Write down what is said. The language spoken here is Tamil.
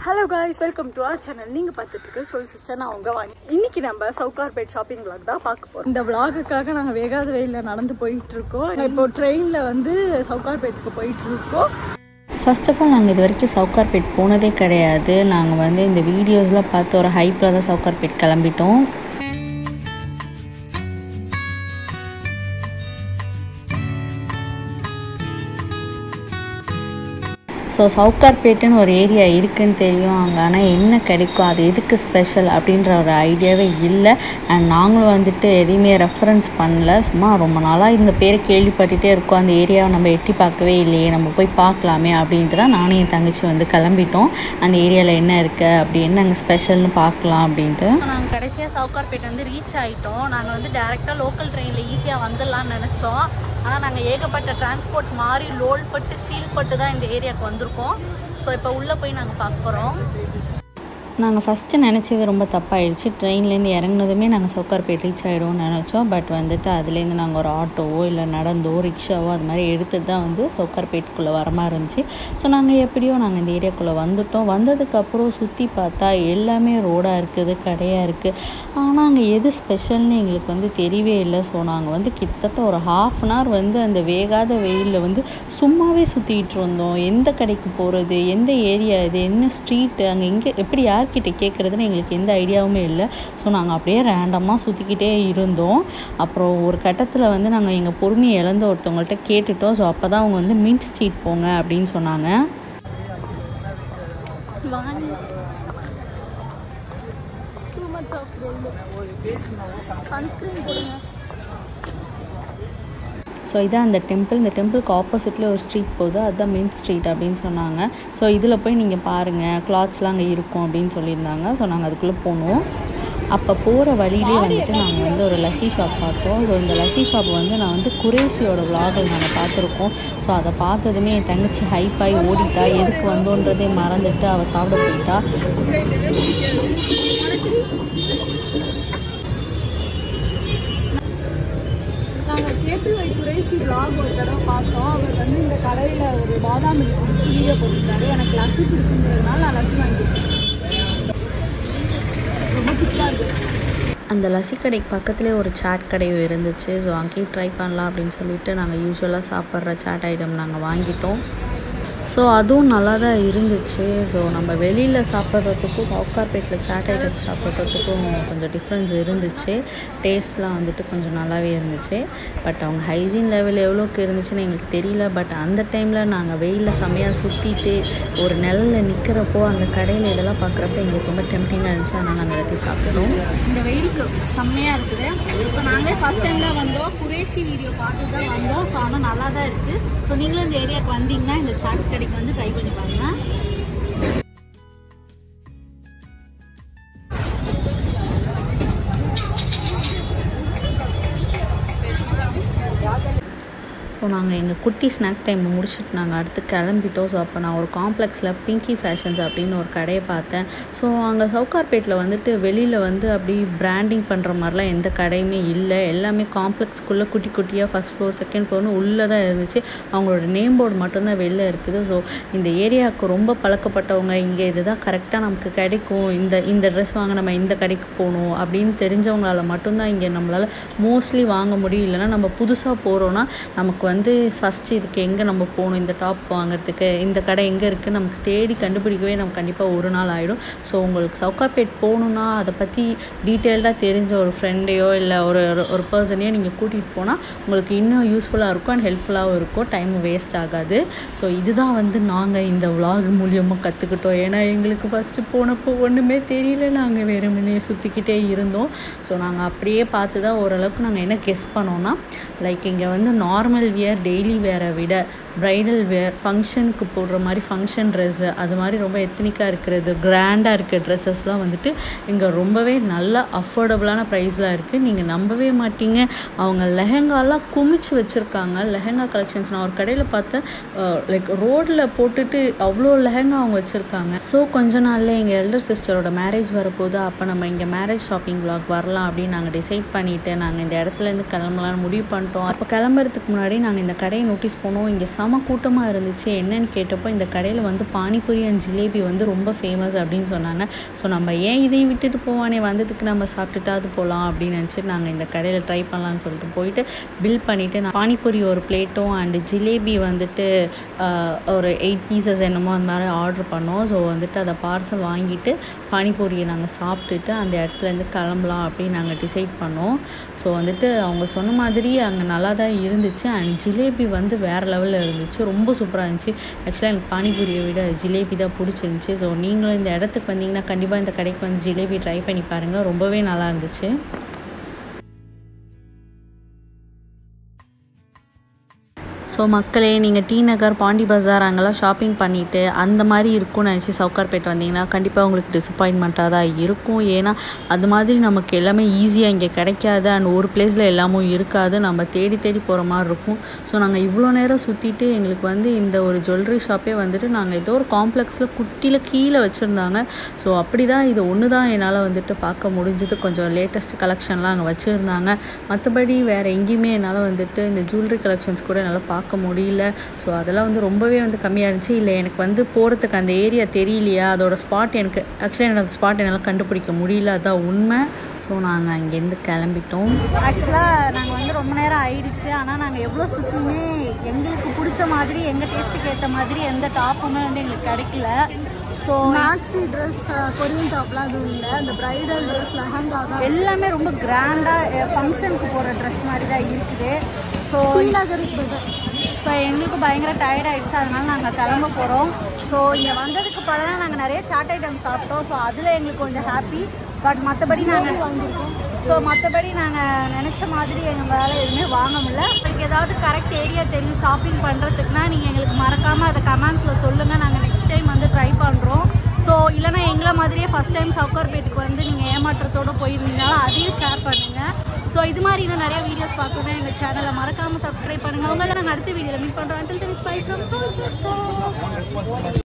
Hello guys welcome to our channel நீங்க பார்த்துட்டு இருக்க சொல் சிஸ்டர் நான் உங்க வாணி இன்னைக்கு நம்ம சவுகார்பேட் ஷாப்பிங் vlog தான் பார்க்க போறோம் இந்த vlogக்காக நாங்க வேகாத வெயில நடந்து போயிட்டு இருக்கோம் இப்போ ட்ரெயின்ல வந்து சவுகார்பேட்டுக்கு போயிட்டு இருக்கோம் ஃபர்ஸ்ட் ஆஃப் ஆல் நாங்கள் இது வரைக்கும் சவுகார்பேட் போனதே கிடையாது நாங்கள் வந்து இந்த வீடியோஸ்லாம் பார்த்து ஒரு ஹைப்பில் தான் சவுகார்பேட் கிளம்பிட்டோம் ஸோ சவுகார்பேட்டுன்னு ஒரு ஏரியா இருக்குன்னு தெரியும் அங்கே ஆனால் என்ன கிடைக்கும் அது எதுக்கு ஸ்பெஷல் அப்படின்ற ஒரு ஐடியாவே இல்லை அண்ட் நாங்களும் வந்துட்டு எதையுமே ரெஃபரன்ஸ் பண்ணல சும்மா ரொம்ப நாளாக இந்த பேரை கேள்விப்பட்டுட்டே இருக்கோம் அந்த ஏரியாவை நம்ம எட்டி பார்க்கவே இல்லையே நம்ம போய் பார்க்கலாமே அப்படின்ட்டு தான் நானும் என் தங்கச்சி வந்து கிளம்பிட்டோம் அந்த ஏரியாவில் என்ன இருக்குது அப்படி என்ன அங்கே ஸ்பெஷல்னு பார்க்கலாம் அப்படின்ட்டு நாங்கள் கடைசியாக சவுகார்பேட் வந்து ரீச் ஆகிட்டோம் நாங்கள் வந்து டேரெக்டாக லோக்கல் ட்ரெயினில் ஈஸியாக வந்துடலாம்னு நினச்சோம் ஆனால் நாங்கள் ஏகப்பட்ட டிரான்ஸ்போர்ட் மாறி லோல் பட்டு சீல் பட்டு தான் இந்த ஏரியாவுக்கு வந்திருக்கோம் ஸோ இப்போ உள்ளே போய் நாங்கள் பார்க்க போகிறோம் நாங்கள் ஃபஸ்ட்டு நினச்சது ரொம்ப தப்பாயிடுச்சு ட்ரெயின்லேருந்து இறங்குனதுமே நாங்கள் சவுகார்பேட் ரீச் ஆகிடுவோம்னு நினச்சோம் பட் வந்துட்டு அதுலேருந்து நாங்கள் ஒரு ஆட்டோவோ இல்லை நடந்தோ ரிக்ஷாவோ அது மாதிரி எடுத்துட்டு தான் வந்து சவுகார்பேட்டுக்குள்ளே வர மாதிரி இருந்துச்சு ஸோ நாங்கள் எப்படியோ நாங்கள் இந்த ஏரியாக்குள்ளே வந்துட்டோம் வந்ததுக்கப்புறம் சுற்றி பார்த்தா எல்லாமே ரோடாக இருக்குது கடையாக இருக்குது ஆனால் அங்கே எது ஸ்பெஷல்னு எங்களுக்கு வந்து தெரியவே இல்லை ஸோ நாங்கள் வந்து கிட்டத்தட்ட ஒரு ஹாஃப் அன் ஹவர் வந்து அந்த வேகாத வெயிலில் வந்து சும்மாவே சுற்றிக்கிட்டு இருந்தோம் எந்த கடைக்கு போகிறது எந்த ஏரியா இது என்ன ஸ்ட்ரீட்டு அங்கே எங்கே எப்படி யார்கிட்ட கேட்குறதுன்னு எங்களுக்கு எந்த ஐடியாவுமே இல்லை ஸோ நாங்கள் அப்படியே ரேண்டமாக சுற்றிக்கிட்டே இருந்தோம் அப்புறம் ஒரு கட்டத்தில் வந்து நாங்கள் எங்கள் பொறுமையை இழந்த ஒருத்தவங்கள்ட்ட கேட்டுட்டோம் ஸோ அப்போ தான் அவங்க வந்து மின்ட் ஸ்ட்ரீட் போங்க அப்படின்னு சொன்னாங்க டூ மச் ஆஃப் சன்ஸ்கிரீன் போடுங்க ஸோ இதான் அந்த டெம்பிள் இந்த டெம்பிளுக்கு ஆப்போசிட்டில் ஒரு ஸ்ட்ரீட் போகுது அதுதான் மெயின் ஸ்ட்ரீட் அப்படின்னு சொன்னாங்க ஸோ இதில் போய் நீங்கள் பாருங்கள் கிளாத்ஸ்லாம் அங்கே இருக்கும் அப்படின்னு சொல்லியிருந்தாங்க ஸோ நாங்கள் அதுக்குள்ளே போனோம் அப்போ போகிற வழியிலே வந்துட்டு நாங்கள் வந்து ஒரு லஸ்ஸி ஷாப் பார்த்தோம் ஸோ இந்த லஸ்ஸி ஷாப் வந்து நான் வந்து குரேஷியோட விலாகில் நாங்கள் பார்த்துருக்கோம் ஸோ அதை பார்த்ததுமே என் தங்கச்சி ஹைப்பாகி ஓடிட்டா எதுக்கு வந்தோன்றதே மறந்துட்டு அவள் சாப்பிட போயிட்டா நாங்கள் கேபிஒய் குரேஷி vlog ஒரு தடவை பார்த்தோம் அவர் வந்து இந்த கடையில் ஒரு பாதாம் மில்க் குடிச்சு வீடியோ போட்டிருந்தாரு எனக்கு லஸ்ஸி பிடிக்குங்கிறதுனால நான் லஸ்ஸி வாங்கிட்டேன் ரொம்ப திக்காக இருக்குது அந்த லஸ்ஸி கடைக்கு பக்கத்துலேயே ஒரு சாட் கடையும் இருந்துச்சு ஸோ அங்கேயும் ட்ரை பண்ணலாம் அப்படின்னு சொல்லிட்டு நாங்கள் யூஸ்வலாக சாப்பிட்ற சாட் ஐட்டம் நாங்கள் வாங்கிட்டோம் ஸோ அதுவும் நல்லா தான் இருந்துச்சு ஸோ நம்ம வெளியில் சாப்பிட்றதுக்கும் சவுக்கார்பேட்டில் சாட் ஐட்டம் சாப்பிட்றதுக்கும் கொஞ்சம் டிஃப்ரென்ஸ் இருந்துச்சு டேஸ்ட்லாம் வந்துட்டு கொஞ்சம் நல்லாவே இருந்துச்சு பட் அவங்க ஹைஜீன் லெவல் எவ்வளோக்கு இருந்துச்சுன்னு எங்களுக்கு தெரியல பட் அந்த டைமில் நாங்கள் வெயிலில் செம்மையாக சுற்றிட்டு ஒரு நிழலில் நிற்கிறப்போ அந்த கடையில் இதெல்லாம் பார்க்குறப்ப எங்களுக்கு ரொம்ப டெம்டிங்காக இருந்துச்சு அதனால் நாங்கள் எல்லாத்தையும் சாப்பிட்டோம் இந்த வெயிலுக்கு செம்மையாக இருக்குது இப்போ நாங்களே ஃபஸ்ட் டைமில் வந்தோம் குரேஷி வீடியோ பார்த்து தான் வந்தோம் ஸோ ஆனால் நல்லா தான் இருக்குது ஸோ நீங்களும் இந்த ஏரியாவுக்கு வந்தீங்கன்னா இந்த சாட் கடைக்கு வந்து ட்ரை பண்ணி பாருங்கள் ஸோ நாங்கள் எங்கள் குட்டி ஸ்நாக் டைம் முடிச்சுட்டு நாங்கள் அடுத்து கிளம்பிட்டோம் ஸோ அப்போ நான் ஒரு காம்ப்ளெக்ஸில் பிங்கி ஃபேஷன்ஸ் அப்படின்னு ஒரு கடையை பார்த்தேன் ஸோ அங்கே சவுகார்பேட்டில் வந்துட்டு வெளியில் வந்து அப்படி பிராண்டிங் பண்ணுற மாதிரிலாம் எந்த கடையுமே இல்லை எல்லாமே காம்ப்ளெக்ஸ்க்குள்ளே குட்டி குட்டியாக ஃபஸ்ட் ஃப்ளோர் செகண்ட் ஃப்ளோர்னு உள்ளே தான் இருந்துச்சு அவங்களோட நேம் போர்டு மட்டும்தான் வெளில இருக்குது ஸோ இந்த ஏரியாவுக்கு ரொம்ப பழக்கப்பட்டவங்க இங்கே இதுதான் கரெக்டாக நமக்கு கிடைக்கும் இந்த இந்த ட்ரெஸ் வாங்க நம்ம இந்த கடைக்கு போகணும் அப்படின்னு தெரிஞ்சவங்களால மட்டும்தான் இங்கே நம்மளால் மோஸ்ட்லி வாங்க முடியும் இல்லைன்னா நம்ம புதுசாக போகிறோன்னா நமக்கு வந்து ஃபஸ்ட்டு இதுக்கு எங்கே நம்ம போகணும் இந்த டாப் வாங்குறதுக்கு இந்த கடை எங்கே இருக்குது நமக்கு தேடி கண்டுபிடிக்கவே நமக்கு கண்டிப்பாக ஒரு நாள் ஆகிடும் ஸோ உங்களுக்கு சவுகாப்பேட் போகணுன்னா அதை பற்றி டீட்டெயில்டாக தெரிஞ்ச ஒரு ஃப்ரெண்டையோ இல்லை ஒரு ஒரு- ஒரு பர்சனையோ நீங்கள் கூட்டிகிட்டு போனால் உங்களுக்கு இன்னும் யூஸ்ஃபுல்லாக இருக்கும் அண்ட் ஹெல்ப்ஃபுல்லாகவும் இருக்கும் டைம் வேஸ்ட் ஆகாது ஸோ இதுதான் வந்து நாங்கள் இந்த vlog மூலியமாக கற்றுக்கிட்டோம் ஏன்னா எங்களுக்கு ஃபஸ்ட்டு போனப்போ ஒன்றுமே தெரியல நாங்கள் வெறுமனே சுற்றிக்கிட்டே இருந்தோம் ஸோ நாங்கள் அப்படியே பார்த்து தான் ஓரளவுக்கு நாங்கள் என்ன கெஸ் பண்ணோன்னா லைக் இங்கே வந்து நார்மல் வியர் டெய்லி வேரை விட ப்ரைடல் வேர் ஃபங்க்ஷனுக்கு போடுற மாதிரி ஃபங்க்ஷன் ட்ரெஸ்ஸு அது மாதிரி ரொம்ப எத்தனிக்காக இருக்கிறது கிராண்டாக இருக்க ட்ரெஸ்ஸஸ்லாம் வந்துட்டு இங்கே ரொம்பவே நல்ல அஃபோர்டபுளான ப்ரைஸில் இருக்குது நீங்கள் நம்பவே மாட்டீங்க அவங்க லெஹெங்காலாம் குமிச்சு வச்சுருக்காங்க லெஹெங்கா கலெக்ஷன்ஸ் நான் ஒரு கடையில் பார்த்தேன் லைக் ரோட்டில் போட்டுட்டு அவ்வளோ லெஹெங்கா அவங்க வச்சுருக்காங்க ஸோ கொஞ்ச நாளில் எங்கள் எல்டர் சிஸ்டரோட மேரேஜ் வரப்போது அப்போ நம்ம இங்கே மேரேஜ் ஷாப்பிங் vlog வரலாம் அப்படின்னு நாங்கள் டிசைட் பண்ணிவிட்டு நாங்கள் இந்த இடத்துலேருந்து கிளம்பலாம்னு முடிவு பண்ணிட்டோம் அப்போ கிளம்புறதுக்கு முன்னாடி நாங்கள் இந்த கடையை நோட்டீஸ் பண்ணோம் இங்கே செம கூட்டமாக இருந்துச்சு என்னன்னு கேட்டப்போ இந்த கடையில் வந்து பானிபூரி அண்ட் ஜிலேபி வந்து ரொம்ப ஃபேமஸ் அப்படின்னு சொன்னாங்க ஸோ நம்ம ஏன் இதையும் விட்டுட்டு போவானே வந்ததுக்கு நம்ம சாப்பிட்டுட்டாவது போகலாம் அப்படின்னு நினச்சிட்டு நாங்கள் இந்த கடையில் ட்ரை பண்ணலான்னு சொல்லிட்டு போயிட்டு பில் பண்ணிவிட்டு நான் பானிபூரி ஒரு பிளேட்டும் அண்டு ஜிலேபி வந்துட்டு ஆஹ், ஒரு எயிட் பீசஸ் என்னமோ அந்த மாதிரி ஆர்டர் பண்ணோம் ஸோ வந்துட்டு அதை பார்சல் வாங்கிட்டு பானிபூரியை நாங்கள் சாப்பிட்டுட்டு அந்த இடத்துலேருந்து கிளம்பலாம் அப்படின்னு நாங்கள் டிசைட் பண்ணோம் ஸோ வந்துட்டு அவங்க சொன்ன மாதிரி அங்கே நல்லா தான் இருந்துச்சு அண்ட் ஜிலேபி வந்து வேறு லெவலில் இருந்துச்சு ரொம்ப சூப்பராக இருந்துச்சு ஆக்சுவலாக எனக்கு பானிபூரியை விட ஜிலேபி தான் பிடிச்சிருந்துச்சி ஸோ நீங்களும் இந்த இடத்துக்கு வந்தீங்கன்னா கண்டிப்பாக இந்த கடைக்கு வந்து ஜிலேபி ட்ரை பண்ணி பாருங்கள் ரொம்பவே நல்லா இருந்துச்சு ஸோ மக்களே நீங்கள் டி நகர் பாண்டி பஜார் அங்கெல்லாம் ஷாப்பிங் பண்ணிவிட்டு அந்த மாதிரி இருக்கும்னு நினச்சி சவுகார்பேட் வந்தீங்கன்னா கண்டிப்பாக உங்களுக்கு டிசப்பாயின்மெண்ட்டாக தான் இருக்கும் ஏன்னா அது மாதிரி நமக்கு எல்லாமே ஈஸியாக இங்கே கிடைக்காது அண்ட் ஒரு பிளேஸில் எல்லாமும் இருக்காது நம்ம தேடி தேடி போகிற மாதிரி இருக்கும் ஸோ நாங்கள் இவ்வளோ நேரம் சுற்றிட்டு எங்களுக்கு வந்து இந்த ஒரு ஜுவல்லரி ஷாப்பே வந்துட்டு நாங்கள் ஏதோ ஒரு காம்ப்ளெக்ஸில் குட்டியில் கீழே வச்சுருந்தாங்க ஸோ அப்படி தான் இது ஒன்று தான் என்னால் வந்துட்டு பார்க்க முடிஞ்சது கொஞ்சம் லேட்டஸ்ட் கலெக்ஷன்லாம் அங்கே வச்சுருந்தாங்க மற்றபடி வேறு எங்கேயுமே என்னால் வந்துட்டு இந்த ஜுவல்லரி கலெக்ஷன்ஸ் கூட என்னால் பார்க்க முடியல ஸோ அதெல்லாம் வந்து ரொம்பவே வந்து கம்மியாக இருந்துச்சு இல்லை எனக்கு வந்து போகிறதுக்கு அந்த ஏரியா தெரியலையா அதோட ஸ்பாட் எனக்கு ஆக்சுவலாக என்னோட ஸ்பாட் என்னால் கண்டுபிடிக்க முடியல அதான் உண்மை ஸோ நாங்கள் அங்கேருந்து கிளம்பிட்டோம் ஆக்சுவலாக நாங்கள் வந்து ரொம்ப நேரம் ஆயிடுச்சு ஆனால் நாங்கள் எவ்வளோ சுற்றியுமே எங்களுக்கு பிடிச்ச மாதிரி எங்கள் டேஸ்ட்டுக்கு ஏற்ற மாதிரி எந்த டாப்புமே வந்து எங்களுக்கு கிடைக்கல ஸோ மேக்ஸி ட்ரெஸ் கொரியன் டாப்லாம் எதுவும் இல்லை இந்த பிரைடல் ட்ரெஸ் லெஹங்கா தான் எல்லாமே ரொம்ப கிராண்டாக ஃபங்க்ஷனுக்கு போகிற ட்ரெஸ் மாதிரி தான் இருக்குது ஸோ டி நகருக்கு better. ஸோ எங்களுக்கு பயங்கர டயர்ட் ஆயிடுச்சு அதனால நாங்கள் கிளம்ப போகிறோம் ஸோ இங்கே வந்ததுக்கு பலனா நாங்கள் நிறைய சாட் ஐட்டம் சாப்பிட்டோம் ஸோ அதில் எங்களுக்கு கொஞ்சம் ஹாப்பி பட் மற்றபடி நாங்கள் ஸோ மற்றபடி நாங்கள் நினச்ச மாதிரி எங்களால் எதுவுமே வாங்க முடியல உங்களுக்கு ஏதாவது கரெக்ட் ஏரியா தெரியும் ஷாப்பிங் பண்ணுறதுக்குனா நீங்கள் எங்களுக்கு மறக்காமல் அதை கமெண்ட்ஸில் சொல்லுங்கள் நாங்கள் நெக்ஸ்ட் டைம் வந்து ட்ரை பண்ணுறோம் ஸோ இல்லைனா எங்களை மாதிரியே ஃபஸ்ட் டைம் சவுகார்பேட்டுக்கு வந்து நீங்கள் ஏமாற்றத்தோடு போயிருந்தீங்கனாலும் அதையும் ஷேர் பண்ணுங்கள் ஸோ இது மாதிரி இன்னும் நிறைய வீடியோஸ் பார்க்கணும்னா எங்கள் சேனலை மறக்காமல் சப்ஸ்கிரைப் பண்ணுங்கள் உங்களை நாங்கள் அடுத்த வீடியோவில் மீட் பண்ணுறோம் until then it's bye from Soul Sister.